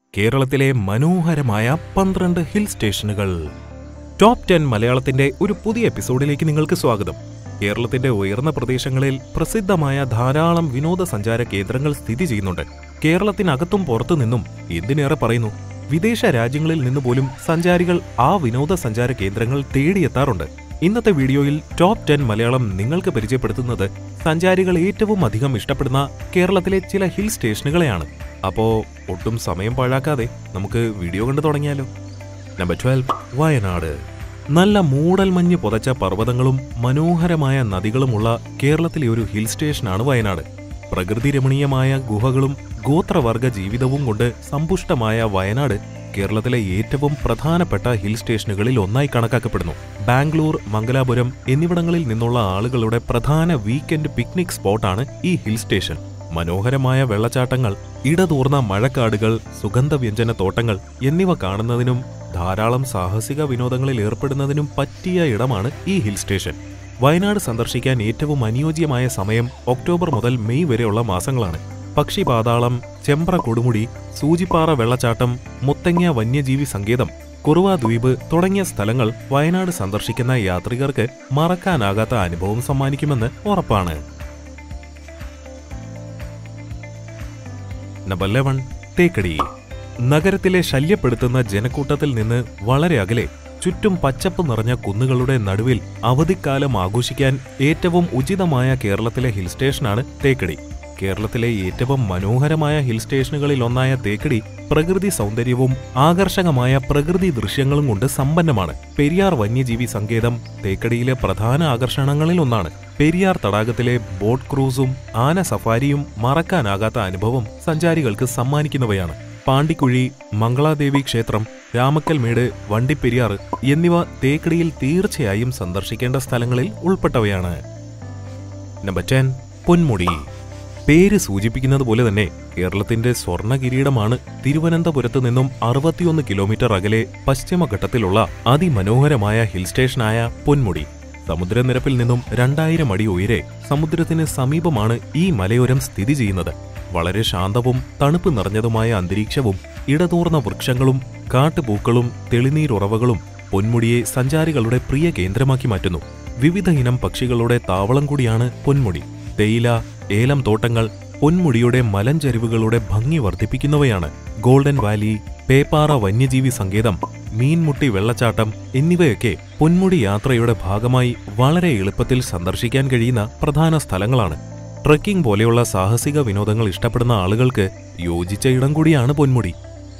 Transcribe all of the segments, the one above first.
കേരളത്തിലെ മനോഹരമായ പന്ത്രണ്ട് ഹിൽ സ്റ്റേഷനുകൾ ടോപ്പ് ടെൻ മലയാളത്തിന്റെ ഒരു പുതിയ എപ്പിസോഡിലേക്ക് നിങ്ങൾക്ക് സ്വാഗതം കേരളത്തിന്റെ ഉയർന്ന പ്രദേശങ്ങളിൽ പ്രസിദ്ധമായ ധാരാളം വിനോദസഞ്ചാര കേന്ദ്രങ്ങൾ സ്ഥിതി ചെയ്യുന്നുണ്ട് കേരളത്തിനകത്തും പുറത്തു നിന്നും എന്തിനേറെ പറയുന്നു വിദേശ രാജ്യങ്ങളിൽ നിന്ന് പോലും സഞ്ചാരികൾ ആ വിനോദസഞ്ചാര കേന്ദ്രങ്ങൾ തേടിയെത്താറുണ്ട് ഇന്നത്തെ വീഡിയോയിൽ ടോപ്പ് ടെൻ മലയാളം നിങ്ങൾക്ക് പരിചയപ്പെടുത്തുന്നത് സഞ്ചാരികൾ ഏറ്റവും അധികം ഇഷ്ടപ്പെടുന്ന കേരളത്തിലെ ചില ഹിൽ സ്റ്റേഷനുകളെയാണ് അപ്പോ ഒട്ടും സമയം പാഴാക്കാതെ നമുക്ക് വീഡിയോ കണ്ടു തുടങ്ങിയാലോ നമ്പർ ട്വൽവ് വയനാട് നല്ല മൂടൽമഞ്ഞ് പുതച്ച പർവ്വതങ്ങളും മനോഹരമായ നദികളുമുള്ള കേരളത്തിലെ ഒരു ഹിൽ സ്റ്റേഷനാണ് വയനാട് പ്രകൃതി രമണീയമായ ഗുഹകളും ഗോത്രവർഗ ജീവിതവും കൊണ്ട് സമ്പുഷ്ടമായ വയനാട് കേരളത്തിലെ ഏറ്റവും പ്രധാനപ്പെട്ട ഹിൽ സ്റ്റേഷനുകളിൽ ഒന്നായി കണക്കാക്കപ്പെടുന്നു ബാംഗ്ലൂർ മംഗലാപുരം എന്നിവിടങ്ങളിൽ നിന്നുള്ള ആളുകളുടെ പ്രധാന വീക്കെൻഡ് പിക്നിക് സ്പോട്ടാണ് ഈ ഹിൽ സ്റ്റേഷൻ മനോഹരമായ വെള്ളച്ചാട്ടങ്ങൾ ഇടതൂർന്ന മഴക്കാടുകൾ സുഗന്ധവ്യഞ്ജന തോട്ടങ്ങൾ എന്നിവ കാണുന്നതിനും ധാരാളം സാഹസിക വിനോദങ്ങളിൽ ഏർപ്പെടുന്നതിനും പറ്റിയ ഇടമാണ് ഈ ഹിൽ സ്റ്റേഷൻ വയനാട് സന്ദർശിക്കാൻ ഏറ്റവും അനുയോജ്യമായ സമയം ഒക്ടോബർ മുതൽ മെയ് വരെയുള്ള മാസങ്ങളാണ് പക്ഷി പാതാളം ചെമ്പ്ര കൊടുമുടി സൂചിപ്പാറ വെള്ളച്ചാട്ടം മുത്തങ്ങ വന്യജീവി സങ്കേതം കുറുവ ദ്വീപ് തുടങ്ങിയ സ്ഥലങ്ങൾ വയനാട് സന്ദർശിക്കുന്ന യാത്രികർക്ക് മറക്കാനാകാത്ത അനുഭവം സമ്മാനിക്കുമെന്ന് ഉറപ്പാണ് നമ്പർ ലെവൻ തേക്കടി നഗരത്തിലെ ശല്യപ്പെടുത്തുന്ന ജനക്കൂട്ടത്തിൽ നിന്ന് വളരെ അകലെ ചുറ്റും പച്ചപ്പ് നിറഞ്ഞ കുന്നുകളുടെ നടുവിൽ അവധിക്കാലം ആഘോഷിക്കാൻ ഏറ്റവും ഉചിതമായ കേരളത്തിലെ ഹിൽ സ്റ്റേഷനാണ് തേക്കടി കേരളത്തിലെ ഏറ്റവും മനോഹരമായ ഹിൽ സ്റ്റേഷനുകളിൽ ഒന്നായ തേക്കടി പ്രകൃതി സൗന്ദര്യവും ആകർഷകമായ പ്രകൃതി ദൃശ്യങ്ങളും കൊണ്ട് സമ്പന്നമാണ് പെരിയാർ വന്യജീവി സങ്കേതം തേക്കടിയിലെ പ്രധാന ആകർഷണങ്ങളിൽ ഒന്നാണ് പെരിയാർ തടാകത്തിലെ ബോട്ട് ക്രൂസും ആന സഫാരിയും മറക്കാനാകാത്ത അനുഭവം സഞ്ചാരികൾക്ക് സമ്മാനിക്കുന്നവയാണ് പാണ്ടിക്കുഴി മംഗളാദേവി ക്ഷേത്രം രാമക്കൽമേട് വണ്ടിപ്പെരിയാർ എന്നിവ തേക്കടിയിൽ തീർച്ചയായും സന്ദർശിക്കേണ്ട സ്ഥലങ്ങളിൽ ഉൾപ്പെട്ടവയാണ് നമ്പർ ടെൻ പൊന്മുടി പേര് സൂചിപ്പിക്കുന്നത് പോലെ തന്നെ കേരളത്തിന്റെ സ്വർണ്ണ കിരീടമാണ് തിരുവനന്തപുരത്ത് നിന്നും അറുപത്തിയൊന്ന് കിലോമീറ്റർ അകലെ പശ്ചിമഘട്ടത്തിലുള്ള അതിമനോഹരമായ ഹിൽ സ്റ്റേഷനായ പൊന്മുടി സമുദ്രനിരപ്പിൽ നിന്നും രണ്ടായിരം അടി ഉയരെ സമുദ്രത്തിന് സമീപമാണ് ഈ മലയോരം സ്ഥിതി ചെയ്യുന്നത് വളരെ ശാന്തവും തണുപ്പ് നിറഞ്ഞതുമായ അന്തരീക്ഷവും ഇടതൂർന്ന വൃക്ഷങ്ങളും കാട്ടുപൂക്കളും തെളിനീരുറവകളും പൊന്മുടിയെ സഞ്ചാരികളുടെ പ്രിയ കേന്ദ്രമാക്കി മാറ്റുന്നു വിവിധ ഇനം പക്ഷികളുടെ താവളം കൂടിയാണ് പൊന്മുടി തേയില ഏലം തോട്ടങ്ങൾ പൊന്മുടിയുടെ മലഞ്ചരിവുകളുടെ ഭംഗി വർദ്ധിപ്പിക്കുന്നവയാണ് ഗോൾഡൻ വാലി പേപ്പാറ വന്യജീവി സങ്കേതം മീൻമുട്ടി വെള്ളച്ചാട്ടം എന്നിവയൊക്കെ പൊന്മുടി യാത്രയുടെ ഭാഗമായി വളരെ എളുപ്പത്തിൽ സന്ദർശിക്കാൻ കഴിയുന്ന പ്രധാന സ്ഥലങ്ങളാണ് ട്രക്കിംഗ് പോലെയുള്ള സാഹസിക വിനോദങ്ങൾ ഇഷ്ടപ്പെടുന്ന ആളുകൾക്ക് യോജിച്ച ഇടം കൂടിയാണ് പൊന്മുടി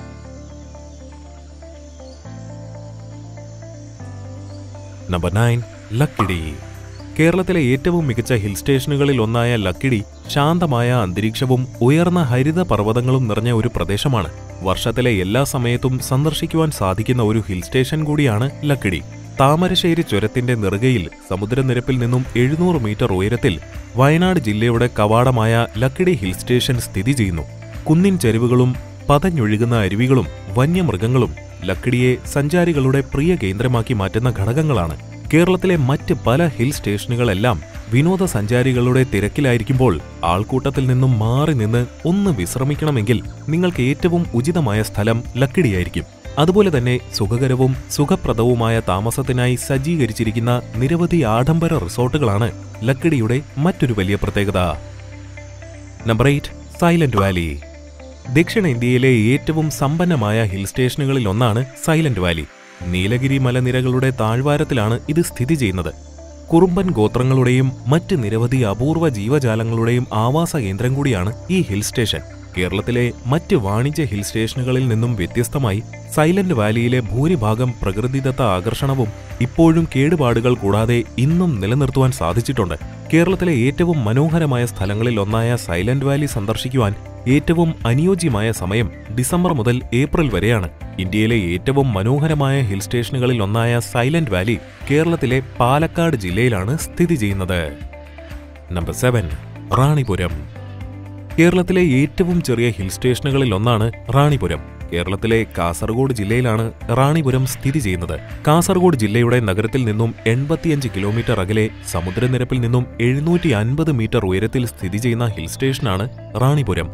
നമ്പർ നയൻ ലക്കിടി കേരളത്തിലെ ഏറ്റവും മികച്ച ഹിൽ സ്റ്റേഷനുകളിൽ ഒന്നായ ലക്കിടി ശാന്തമായ അന്തരീക്ഷവും ഉയർന്ന ഹരിത പർവ്വതങ്ങളും നിറഞ്ഞ ഒരു പ്രദേശമാണ് വർഷത്തിലെ എല്ലാ സമയത്തും സന്ദർശിക്കുവാൻ സാധിക്കുന്ന ഒരു ഹിൽ സ്റ്റേഷൻ കൂടിയാണ് ലക്കിടി താമരശ്ശേരി ചുരത്തിന്റെ നെറുകയിൽ സമുദ്രനിരപ്പിൽ നിന്നും എഴുന്നൂറ് മീറ്റർ ഉയരത്തിൽ വയനാട് ജില്ലയുടെ കവാടമായ ലക്കിടി ഹിൽ സ്റ്റേഷൻ സ്ഥിതി ചെയ്യുന്നു കുന്നിൻ ചരിവുകളും പതഞ്ഞൊഴുകുന്ന അരുവികളും വന്യമൃഗങ്ങളും ലക്കിടിയെ സഞ്ചാരികളുടെ പ്രിയ കേന്ദ്രമാക്കി മാറ്റുന്ന ഘടകങ്ങളാണ് കേരളത്തിലെ മറ്റ് പല ഹിൽ സ്റ്റേഷനുകളെല്ലാം വിനോദസഞ്ചാരികളുടെ തിരക്കിലായിരിക്കുമ്പോൾ ആൾക്കൂട്ടത്തിൽ നിന്നും മാറി നിന്ന് ഒന്ന് വിശ്രമിക്കണമെങ്കിൽ നിങ്ങൾക്ക് ഏറ്റവും ഉചിതമായ സ്ഥലം ലക്കിടിയായിരിക്കും അതുപോലെ തന്നെ സുഖകരവും സുഖപ്രദവുമായ താമസത്തിനായി സജ്ജീകരിച്ചിരിക്കുന്ന നിരവധി ആഡംബര റിസോർട്ടുകളാണ് ലക്കിടിയുടെ മറ്റൊരു വലിയ പ്രത്യേകത നമ്പർ എയ്റ്റ് സൈലന്റ് വാലി ദക്ഷിണേന്ത്യയിലെ ഏറ്റവും സമ്പന്നമായ ഹിൽ സ്റ്റേഷനുകളിൽ ഒന്നാണ് സൈലന്റ് വാലി നീലഗിരി മലനിരകളുടെ താഴ്വാരത്തിലാണ് ഇത് സ്ഥിതി ചെയ്യുന്നത് കുറുമ്പൻ ഗോത്രങ്ങളുടെയും മറ്റ് നിരവധി അപൂർവ ജീവജാലങ്ങളുടെയും ആവാസ കേന്ദ്രം കൂടിയാണ് ഈ ഹിൽ സ്റ്റേഷൻ കേരളത്തിലെ മറ്റ് വാണിജ്യ ഹിൽ സ്റ്റേഷനുകളിൽ നിന്നും വ്യത്യസ്തമായി സൈലന്റ് വാലിയിലെ ഭൂരിഭാഗം പ്രകൃതിദത്ത ആകർഷണവും ഇപ്പോഴും കേടുപാടുകൾ കൂടാതെ ഇന്നും നിലനിർത്തുവാൻ സാധിച്ചിട്ടുണ്ട് കേരളത്തിലെ ഏറ്റവും മനോഹരമായ സ്ഥലങ്ങളിൽ ഒന്നായ സൈലന്റ് വാലി സന്ദർശിക്കുവാൻ ഏറ്റവും അനുയോജ്യമായ സമയം ഡിസംബർ മുതൽ ഏപ്രിൽ വരെയാണ് ഇന്ത്യയിലെ ഏറ്റവും മനോഹരമായ ഹിൽ സ്റ്റേഷനുകളിൽ ഒന്നായ സൈലന്റ് വാലി കേരളത്തിലെ പാലക്കാട് ജില്ലയിലാണ് സ്ഥിതി ചെയ്യുന്നത് നമ്പർ സെവൻ റാണിപുരം കേരളത്തിലെ ഏറ്റവും ചെറിയ ഹിൽ സ്റ്റേഷനുകളിൽ ഒന്നാണ് റാണിപുരം കേരളത്തിലെ കാസർഗോഡ് ജില്ലയിലാണ് റാണിപുരം സ്ഥിതി ചെയ്യുന്നത് കാസർഗോഡ് ജില്ലയുടെ നഗരത്തിൽ നിന്നും എൺപത്തിയഞ്ച് കിലോമീറ്റർ അകലെ സമുദ്രനിരപ്പിൽ നിന്നും എഴുന്നൂറ്റി അൻപത് മീറ്റർ ഉയരത്തിൽ സ്ഥിതി ചെയ്യുന്ന ഹിൽ സ്റ്റേഷനാണ് റാണിപുരം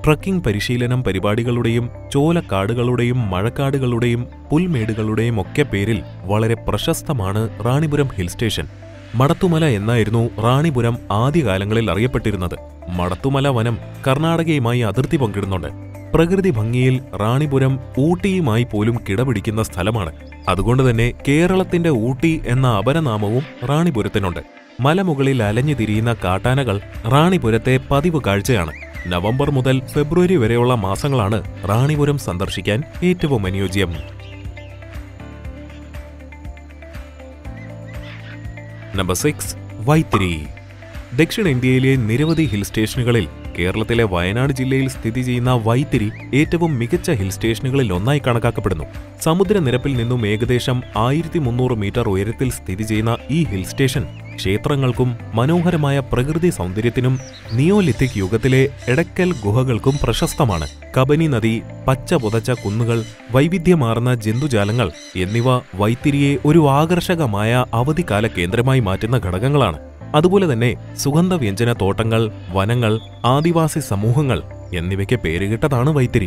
ട്രക്കിംഗ് പരിശീലനം പരിപാടികളുടെയും ചോലക്കാടുകളുടെയും മഴക്കാടുകളുടെയും പുൽമേടുകളുടെയും ഒക്കെ പേരിൽ വളരെ പ്രശസ്തമാണ് റാണിപുരം ഹിൽ സ്റ്റേഷൻ മടത്തുമല എന്നായിരുന്നു റാണിപുരം ആദ്യകാലങ്ങളിൽ അറിയപ്പെട്ടിരുന്നത് മടത്തുമല വനം കർണാടകയുമായി അതിർത്തി പങ്കിടുന്നുണ്ട് പ്രകൃതി ഭംഗിയിൽ റാണിപുരം ഊട്ടിയുമായി പോലും കിടപിടിക്കുന്ന സ്ഥലമാണ് അതുകൊണ്ട് തന്നെ കേരളത്തിന്റെ ഊട്ടി എന്ന അപരനാമവും റാണിപുരത്തിനുണ്ട് മലമുകളിൽ അലഞ്ഞു തിരിയുന്ന കാട്ടാനകൾ റാണിപുരത്തെ പതിവ് കാഴ്ചയാണ് നവംബർ മുതൽ ഫെബ്രുവരി വരെയുള്ള മാസങ്ങളാണ് റാണിപുരം സന്ദർശിക്കാൻ ഏറ്റവും അനുയോജ്യം നമ്പർ സിക്സ് വൈത്തിരി ദക്ഷിണേന്ത്യയിലെ നിരവധി ഹിൽ സ്റ്റേഷനുകളിൽ കേരളത്തിലെ വയനാട് ജില്ലയിൽ സ്ഥിതി ചെയ്യുന്ന വൈത്തിരി ഏറ്റവും മികച്ച ഹിൽ സ്റ്റേഷനുകളിൽ ഒന്നായി കണക്കാക്കപ്പെടുന്നു സമുദ്രനിരപ്പിൽ നിന്നും ഏകദേശം ആയിരത്തി മുന്നൂറ് മീറ്റർ ഉയരത്തിൽ സ്ഥിതി ചെയ്യുന്ന ഈ ഹിൽ സ്റ്റേഷൻ ക്ഷേത്രങ്ങൾക്കും മനോഹരമായ പ്രകൃതി സൗന്ദര്യത്തിനും നിയോലിത്തിക് യുഗത്തിലെ എടക്കൽ ഗുഹകൾക്കും പ്രശസ്തമാണ് കബനി നദി പച്ച പുതച്ച കുന്നുകൾ വൈവിധ്യമാർന്ന ജന്തുജാലങ്ങൾ എന്നിവ വൈത്തിരിയെ ഒരു ആകർഷകമായ അവധിക്കാല കേന്ദ്രമായി മാറ്റുന്ന ഘടകങ്ങളാണ് അതുപോലെ തന്നെ സുഗന്ധവ്യഞ്ജന തോട്ടങ്ങൾ വനങ്ങൾ ആദിവാസി സമൂഹങ്ങൾ എന്നിവയ്ക്ക് പേരുകിട്ടതാണ് വൈത്തിരി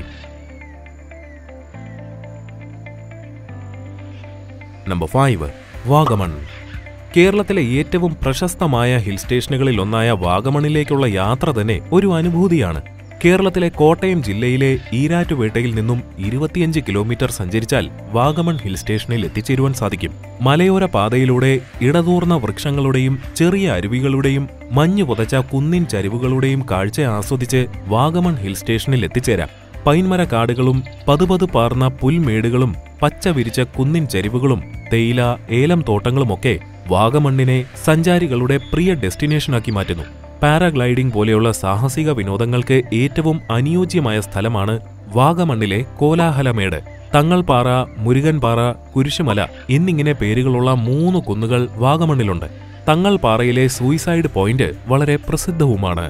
നമ്പർ ഫൈവ് വാഗമൺ കേരളത്തിലെ ഏറ്റവും പ്രശസ്തമായ ഹിൽ സ്റ്റേഷനുകളിൽ ഒന്നായ വാഗമണിലേക്കുള്ള യാത്ര തന്നെ ഒരു അനുഭൂതിയാണ് കേരളത്തിലെ കോട്ടയം ജില്ലയിലെ ഈരാറ്റുപേട്ടയിൽ നിന്നും ഇരുപത്തിയഞ്ച് കിലോമീറ്റർ സഞ്ചരിച്ചാൽ വാഗമൺ ഹിൽ സ്റ്റേഷനിൽ എത്തിച്ചേരുവാൻ സാധിക്കും മലയോര പാതയിലൂടെ ഇടതൂർന്ന വൃക്ഷങ്ങളുടെയും ചെറിയ അരുവികളുടെയും മഞ്ഞു പുതച്ച കുന്നിൻ ചരിവുകളുടെയും കാഴ്ച ആസ്വദിച്ച് വാഗമൺ ഹിൽ സ്റ്റേഷനിൽ എത്തിച്ചേരാം പൈൻമര കാടുകളും പതുപതു പാർന്ന പുൽമേടുകളും പച്ച വിരിച്ച കുന്നിൻ ചരിവുകളും തേയില ഏലം തോട്ടങ്ങളുമൊക്കെ വാഗമണ്ണിനെ സഞ്ചാരികളുടെ പ്രിയ ഡെസ്റ്റിനേഷനാക്കി മാറ്റുന്നു പാരാഗ്ലൈഡിംഗ് പോലെയുള്ള സാഹസിക വിനോദങ്ങൾക്ക് ഏറ്റവും അനുയോജ്യമായ സ്ഥലമാണ് വാഗമണ്ണിലെ കോലാഹലമേട് തങ്ങൾപാറ മുരുകൻപാറ കുരിശുമല എന്നിങ്ങനെ പേരുകളുള്ള മൂന്ന് കുന്നുകൾ വാഗമണ്ണിലുണ്ട് തങ്ങൾപാറയിലെ സൂയിസൈഡ് പോയിന്റ് വളരെ പ്രസിദ്ധവുമാണ്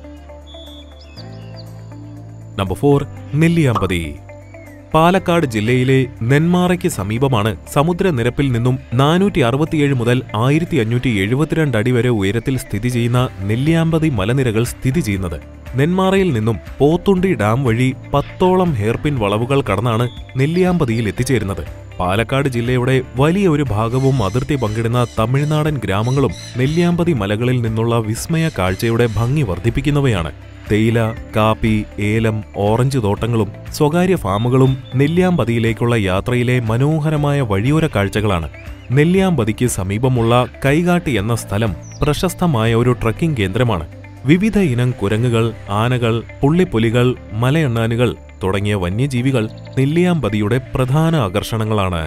നമ്പർ ഫോർ നെല്ലിയാമ്പതി പാലക്കാട് ജില്ലയിലെ നെന്മാറയ്ക്ക് സമീപമാണ് സമുദ്രനിരപ്പിൽ നിന്നും നാനൂറ്റി അറുപത്തിയേഴ് മുതൽ ആയിരത്തി അഞ്ഞൂറ്റി എഴുപത്തിരണ്ട് അടി വരെ ഉയരത്തിൽ സ്ഥിതി ചെയ്യുന്ന നെല്ലിയാമ്പതി മലനിരകൾ സ്ഥിതി ചെയ്യുന്നത് നെന്മാറയിൽ നിന്നും പോത്തുണ്ടി ഡാം വഴി പത്തോളം ഹെയർപിൻ വളവുകൾ കടന്നാണ് നെല്ലിയാമ്പതിയിൽ എത്തിച്ചേരുന്നത് പാലക്കാട് ജില്ലയുടെ വലിയ ഒരു ഭാഗവും അതിർത്തി പങ്കിടുന്ന തമിഴ്നാടൻ ഗ്രാമങ്ങളും നെല്ലിയാമ്പതി മലകളിൽ നിന്നുള്ള വിസ്മയ കാഴ്ചയുടെ ഭംഗി വർദ്ധിപ്പിക്കുന്നവയാണ് തേയില കാപ്പി ഏലം ഓറഞ്ച് തോട്ടങ്ങളും സ്വകാര്യ ഫാമുകളും നെല്ലിയാമ്പതിയിലേക്കുള്ള യാത്രയിലെ മനോഹരമായ വഴിയോര കാഴ്ചകളാണ് നെല്ലിയാമ്പതിക്ക് സമീപമുള്ള കൈകാട്ടി എന്ന സ്ഥലം പ്രശസ്തമായ ഒരു ട്രക്കിംഗ് കേന്ദ്രമാണ് വിവിധ ഇനം കുരങ്ങുകൾ ആനകൾ പുള്ളിപ്പുലികൾ മലയണ്ണാനുകൾ തുടങ്ങിയ വന്യജീവികൾ നെല്ലിയാമ്പതിയുടെ പ്രധാന ആകർഷണങ്ങളാണ്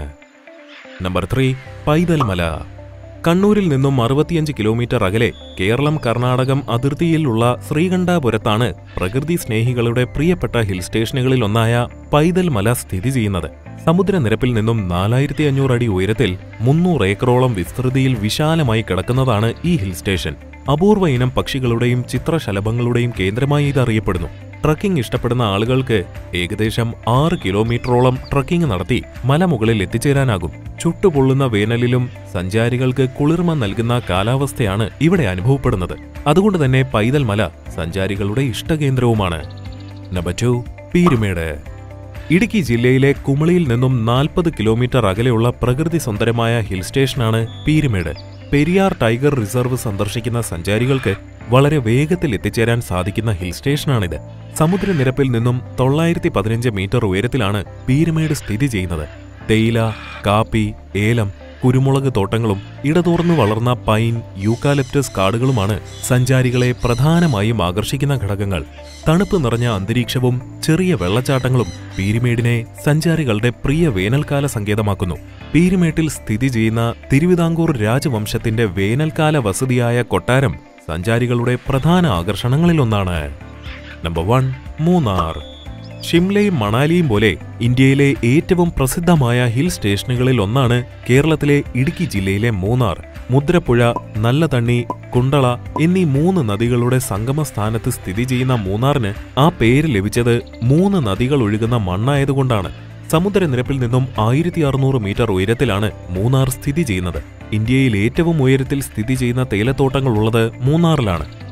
നമ്പർ ത്രീ പൈതൽമല കണ്ണൂരിൽ നിന്നും അറുപത്തിയഞ്ച് കിലോമീറ്റർ അകലെ കേരളം കർണാടകം അതിർത്തിയിലുള്ള ശ്രീകണ്ഠാപുരത്താണ് പ്രകൃതി സ്നേഹികളുടെ പ്രിയപ്പെട്ട ഹിൽ സ്റ്റേഷനുകളിൽ ഒന്നായ പൈതൽ മല സ്ഥിതി ചെയ്യുന്നത് സമുദ്രനിരപ്പിൽ നിന്നും നാലായിരത്തി അഞ്ഞൂറ് അടി ഉയരത്തിൽ മുന്നൂറ് ഏക്കറോളം വിസ്തൃതിയിൽ വിശാലമായി കിടക്കുന്നതാണ് ഈ ഹിൽ സ്റ്റേഷൻ അപൂർവ ഇനം പക്ഷികളുടെയും ചിത്രശലഭങ്ങളുടെയും കേന്ദ്രമായി ഇത് അറിയപ്പെടുന്നു ട്രക്കിംഗ് ഇഷ്ടപ്പെടുന്ന ആളുകൾക്ക് ഏകദേശം ആറ് കിലോമീറ്ററോളം ട്രക്കിംഗ് നടത്തി മലമുകളിൽ എത്തിച്ചേരാനാകും ചുട്ടുപൊള്ളുന്ന വേനലിലും സഞ്ചാരികൾക്ക് കുളിർമ നൽകുന്ന കാലാവസ്ഥയാണ് ഇവിടെ അനുഭവപ്പെടുന്നത് അതുകൊണ്ട് തന്നെ പൈതൽ മല സഞ്ചാരികളുടെ ഇഷ്ടകേന്ദ്രവുമാണ് നമ്പർ ടു പീരുമേട് ഇടുക്കി ജില്ലയിലെ കുമളിയിൽ നിന്നും നാൽപ്പത് കിലോമീറ്റർ അകലെയുള്ള പ്രകൃതി സുന്ദരമായ ഹിൽ സ്റ്റേഷനാണ് പീരുമേട് പെരിയാർ ടൈഗർ റിസർവ് സന്ദർശിക്കുന്ന സഞ്ചാരികൾക്ക് വളരെ വേഗത്തിൽ എത്തിച്ചേരാൻ സാധിക്കുന്ന ഹിൽ സ്റ്റേഷനാണിത് സമുദ്രനിരപ്പിൽ നിന്നും തൊള്ളായിരത്തി പതിനഞ്ച് മീറ്റർ ഉയരത്തിലാണ് പീരുമേട് സ്ഥിതി ചെയ്യുന്നത് തേയില കാപ്പി ഏലം കുരുമുളക് തോട്ടങ്ങളും ഇടതൂർന്നു വളർന്ന പൈൻ യൂക്കാലിപ്റ്റസ് കാടുകളുമാണ് സഞ്ചാരികളെ പ്രധാനമായും ആകർഷിക്കുന്ന ഘടകങ്ങൾ തണുപ്പ് നിറഞ്ഞ അന്തരീക്ഷവും ചെറിയ വെള്ളച്ചാട്ടങ്ങളും പീരുമേടിനെ സഞ്ചാരികളുടെ പ്രിയ വേനൽക്കാല സങ്കേതമാക്കുന്നു പീരുമേട്ടിൽ സ്ഥിതി ചെയ്യുന്ന തിരുവിതാംകൂർ രാജവംശത്തിന്റെ വേനൽക്കാല വസതിയായ കൊട്ടാരം സഞ്ചാരികളുടെ പ്രധാന ആകർഷണങ്ങളിലൊന്നാണ് നമ്പർ വൺ മൂന്നാർ ഷിംലയും മണാലിയും പോലെ ഇന്ത്യയിലെ ഏറ്റവും പ്രസിദ്ധമായ ഹിൽ സ്റ്റേഷനുകളിൽ ഒന്നാണ് കേരളത്തിലെ ഇടുക്കി ജില്ലയിലെ മൂന്നാർ മുദ്രപ്പുഴ നല്ലതണ്ണി കുണ്ടള എന്നീ മൂന്ന് നദികളുടെ സംഗമ സ്ഥാനത്ത് സ്ഥിതി ചെയ്യുന്ന മൂന്നാറിന് ആ പേര് ലഭിച്ചത് മൂന്ന് നദികൾ ഒഴുകുന്ന മണ്ണായതുകൊണ്ടാണ് സമുദ്രനിരപ്പിൽ നിന്നും ആയിരത്തി അറുന്നൂറ് മീറ്റർ ഉയരത്തിലാണ് മൂന്നാർ സ്ഥിതി ചെയ്യുന്നത് ഇന്ത്യയിൽ ഏറ്റവും ഉയരത്തിൽ സ്ഥിതി ചെയ്യുന്ന തേയിലത്തോട്ടങ്ങൾ ഉള്ളത് മൂന്നാറിലാണ്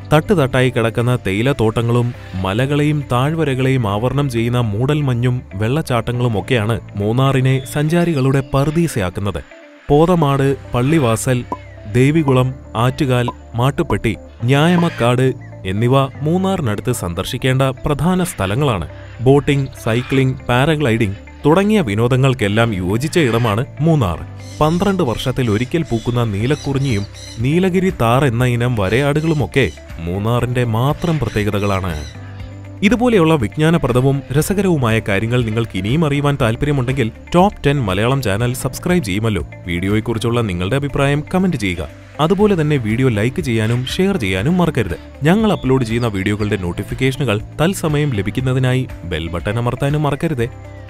തട്ടുതട്ടായി കിടക്കുന്ന തേയിലത്തോട്ടങ്ങളും മലകളെയും താഴ്വരകളെയും ആവരണം ചെയ്യുന്ന മൂടൽമഞ്ഞും വെള്ളച്ചാട്ടങ്ങളും ഒക്കെയാണ് മൂന്നാറിനെ സഞ്ചാരികളുടെ പറുദീസയാക്കുന്നത് പോതമാട് പള്ളിവാസൽ ദേവികുളം ആറ്റുകാൽ മാട്ടുപ്പെട്ടി ന്യായമക്കാട് എന്നിവ മൂന്നാറിനടുത്ത് സന്ദർശിക്കേണ്ട പ്രധാന സ്ഥലങ്ങളാണ് ബോട്ടിംഗ് സൈക്ലിംഗ് പാരഗ്ലൈഡിംഗ് തുടങ്ങിയ വിനോദങ്ങൾക്കെല്ലാം യോജിച്ച ഇടമാണ് മൂന്നാർ പന്ത്രണ്ട് വർഷത്തിൽ ഒരിക്കൽ പൂക്കുന്ന നീലക്കുറിഞ്ഞിയും നീലഗിരി താർ എന്ന ഇനം വരയാടുകളുമൊക്കെ മൂന്നാറിന്റെ മാത്രം പ്രത്യേകതകളാണ് ഇതുപോലെയുള്ള വിജ്ഞാനപ്രദവും രസകരവുമായ കാര്യങ്ങൾ നിങ്ങൾക്ക് ഇനിയും അറിയുവാൻ താല്പര്യമുണ്ടെങ്കിൽ top ten Malayalam channel subscribe ചെയ്യുമല്ലോ വീഡിയോയെക്കുറിച്ചുള്ള നിങ്ങളുടെ അഭിപ്രായം കമന്റ് ചെയ്യുക അതുപോലെ തന്നെ വീഡിയോ ലൈക്ക് ചെയ്യാനും ഷെയർ ചെയ്യാനും മറക്കരുത് ഞങ്ങൾ അപ്ലോഡ് ചെയ്യുന്ന വീഡിയോകളുടെ നോട്ടിഫിക്കേഷനുകൾ തത്സമയം ലഭിക്കുന്നതിനായി ബെൽ ബട്ടൺ അമർത്താനും മറക്കരുത്